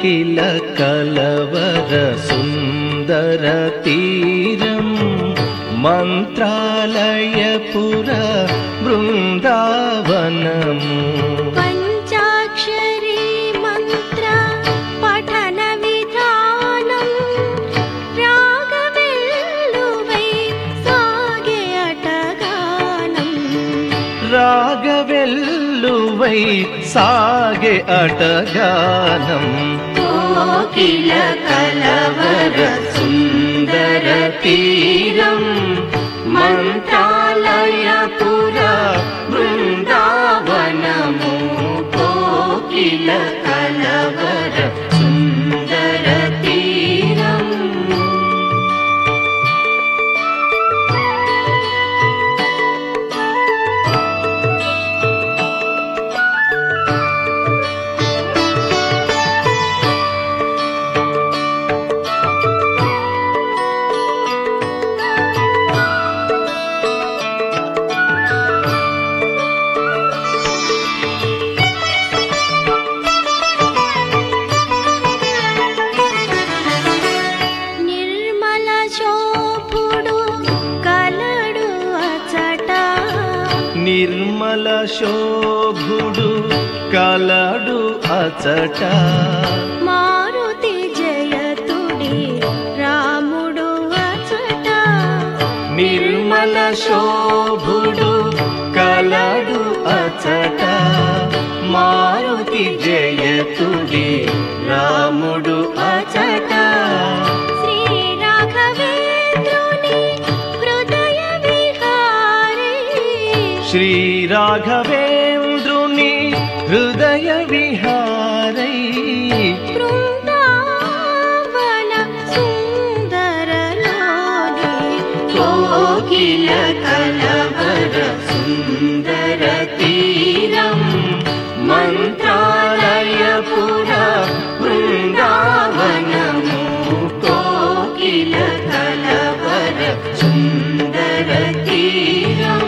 కోకిల కలవర సుందర తీరం మంత్రాలయపుర బృందావనము పంచాక్షరీ మంత్ర పఠన విధానం రాగవెల్లువై సాగే అటగానం రాగవెల్లువై సాగే అటగానం కోకిల కలవర సుందర తీరం మంత్రాలయపుర బృందావనము కోకిల కలవర సుందర తీరం నిర్మల శోభుడు కలడు అచట నిర్మల శోభుడు కలడు అచట మారుతి జయతుడి రాముడు అచట నిర్మల శోభుడు కలడు అచట మారుతి జయతుడి రాముడు అచట శ్రీ రాఘవేంద్రుని హృదయ విహారీ శ్రీ రాఘవేంద్రుని హృదయ విహారై బృందావన సుందరలోని కోకిల కలవర సుందర తీరం మంత్రాలయపుర బృందావనము కోకిల కలవర సుందర తీరం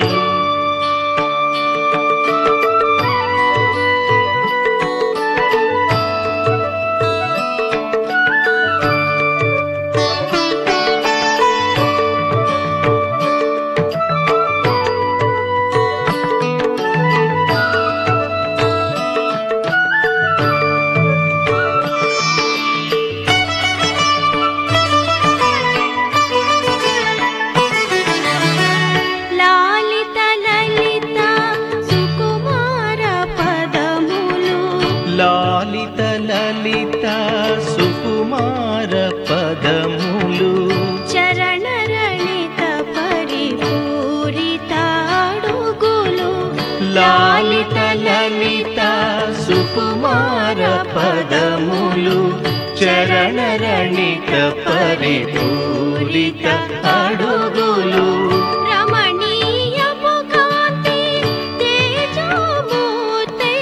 లాలిత లలిత సుకుమార పదములు లాలిత లలిత సుకుమార పదములు చరణ రణిత పరిపూరిత అడుగులు లాలిత లలిత సుకుమార పదములు చరణ రణిత పరిపూరిత అడుగులు రమణీయపు కాంతి తేజోమూర్తి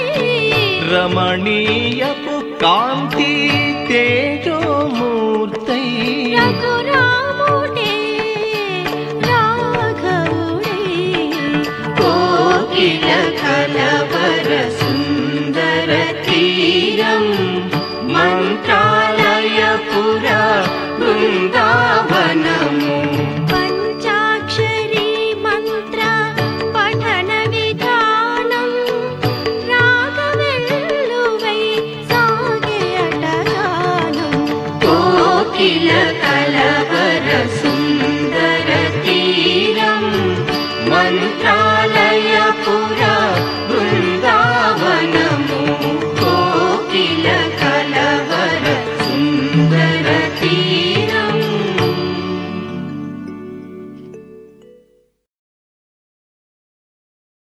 రమణీయపు కాంతి తేజోమూర్తై రఘురాముడే రాఘవుడే కోకిల కలవర